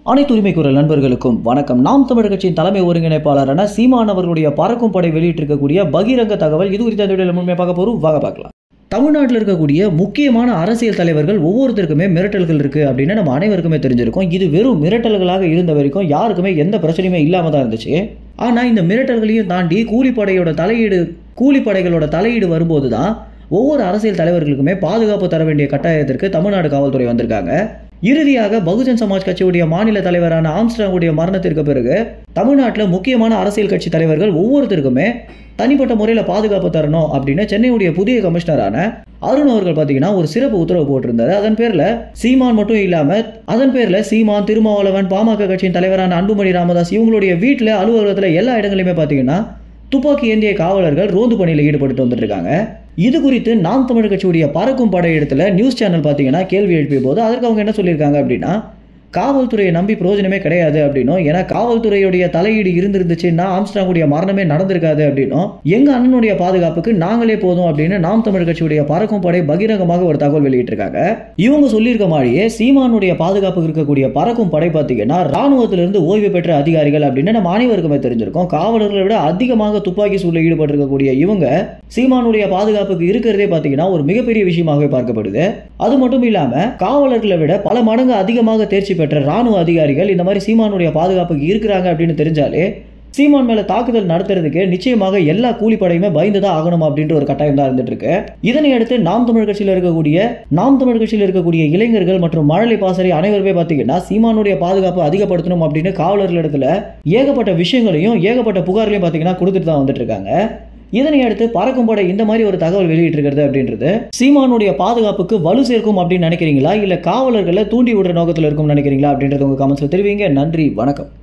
அனைத்து உரிமை குரல் நண்பர்களுக்கும் வணக்கம் நாம் தமிழர் கட்சியின் தலைமை ஒருங்கிணைப்பாளரான சீமான் அவர்களுடைய பறக்கும் படை வெளியிட்டிருக்கக்கூடிய பகிரங்க தகவல் இது குறித்த இந்த வீடியோவில் முழுமையாக பார்க்க போறோம் வாங்க பார்க்கலாம் தமிழ்நாட்டில் இருக்கக்கூடிய முக்கியமான அரசியல் தலைவர்கள் ஒவ்வொருத்தருக்குமே மிரட்டல்கள் இருக்கு அப்படின்னு நம்ம அனைவருக்குமே தெரிஞ்சிருக்கும் இது வெறும் மிரட்டல்களாக இருந்த வரைக்கும் யாருக்குமே எந்த பிரச்சனையுமே இல்லாம தான் இருந்துச்சு ஆனா இந்த மிரட்டல்களையும் தாண்டி கூலிப்படையோட தலையீடு கூலிப்படைகளோட தலையீடு வரும்போது தான் ஒவ்வொரு அரசியல் தலைவர்களுக்குமே பாதுகாப்பு தர வேண்டிய கட்டாயத்திற்கு தமிழ்நாடு காவல்துறை வந்திருக்காங்க இறுதியாக பகுஜன் சமாஜ் கட்சியுடைய மாநில தலைவரான ஆம்ஸ்டாங்குடைய மரணத்திற்கு பிறகு தமிழ்நாட்டில் முக்கியமான அரசியல் கட்சி தலைவர்கள் ஒவ்வொருத்தருக்குமே தனிப்பட்ட முறையில் பாதுகாப்பு தரணும் அப்படின்னு சென்னையுடைய புதிய கமிஷனரான அருண் அவர்கள் பார்த்தீங்கன்னா ஒரு சிறப்பு உத்தரவு போட்டிருந்தாரு அதன் பேரில் சீமான் மட்டும் இல்லாமல் அதன் பேரில் சீமான் திருமாவளவன் பாமக கட்சியின் தலைவரான அன்புமணி ராமதாஸ் இவங்களுடைய வீட்டில் அலுவலகத்தில் எல்லா இடங்களிலுமே பார்த்தீங்கன்னா துப்பாக்கி ஏந்திய காவலர்கள் ரோந்து பணியில் ஈடுபட்டு வந்துட்டு இருக்காங்க இது குறித்து நாம் தமிழ் கட்சியுடைய பறக்கும் படையிடத்துல நியூஸ் சேனல் பார்த்தீங்கன்னா கேள்வி எழுப்பிய போது அதற்கு அவங்க என்ன சொல்லியிருக்காங்க அப்படின்னா காவல்துறையை நம்பி பிரயோஜனமே கிடையாது அப்படின்னும் ஏன்னா காவல்துறையுடைய தலையீடு இருந்திருந்துச்சுன்னா ஆம்ஸ்டாங்குடைய மரணமே நடந்திருக்காது அப்படின்னும் எங்க அண்ணனுடைய பாதுகாப்புக்கு நாங்களே போதும் அப்படின்னு நாம் தமிழ் கட்சியுடைய பறக்கும் படை பகிரங்கமாக ஒரு தகவல் வெளியிட்டிருக்காங்க இவங்க சொல்லியிருக்க மாதிரியே சீமானுடைய பாதுகாப்புக்கு இருக்கக்கூடிய பறக்கும் படை பார்த்தீங்கன்னா ராணுவத்திலிருந்து ஓய்வு பெற்ற அதிகாரிகள் அப்படின்னு நம்ம அனைவருக்குமே தெரிஞ்சிருக்கும் காவலர்களை விட அதிகமாக துப்பாக்கி சூழலில் ஈடுபட்டிருக்கக்கூடிய இவங்க சீமானுடைய பாதுகாப்புக்கு இருக்கிறதே பார்த்தீங்கன்னா ஒரு மிகப்பெரிய விஷயமாகவே பார்க்கப்படுது அது மட்டும் இல்லாம காவலர்களை விட பல மடங்கு அதிகமாக தேர்ச்சி பெற்ற ராணுவ அதிகாரிகள் இந்த மாதிரி சீமானுடைய பாதுகாப்புக்கு இருக்கிறாங்க அப்படின்னு தெரிஞ்சாலே சீமான் மேல தாக்குதல் நடத்துறதுக்கு நிச்சயமாக எல்லா கூலிப்படையுமே பயந்து தான் ஆகணும் அப்படின்ற ஒரு கட்டாயம் தான் இருந்துட்டு இருக்கு இதனை அடுத்து நாம் தமிழ் கட்சியில் இருக்கக்கூடிய நாம் தமிழ் கட்சியில் இருக்கக்கூடிய இளைஞர்கள் மற்றும் மழலை பாசறை அனைவருமே பார்த்தீங்கன்னா சீமானுடைய பாதுகாப்பு அதிகப்படுத்தணும் அப்படின்னு காவலர்கள் இடத்துல ஏகப்பட்ட விஷயங்களையும் ஏகப்பட்ட புகார்களையும் பார்த்தீங்கன்னா கொடுத்துட்டு தான் வந்துட்டு இருக்காங்க இதனை அடுத்து பறக்கும் படை இந்த மாதிரி ஒரு தகவல் வெளியிட்டிருக்கிறது அப்படின்றது சீமானுடைய பாதுகாப்புக்கு வலு சேர்க்கும் அப்படின்னு நினைக்கிறீங்களா இல்ல காவலர்களை தூண்டி விடுற நோக்கத்தில் இருக்கும் நினைக்கிறீங்களா அப்படின்றது உங்க கமெண்ட்ஸ்ல தெரிவிங்க நன்றி வணக்கம்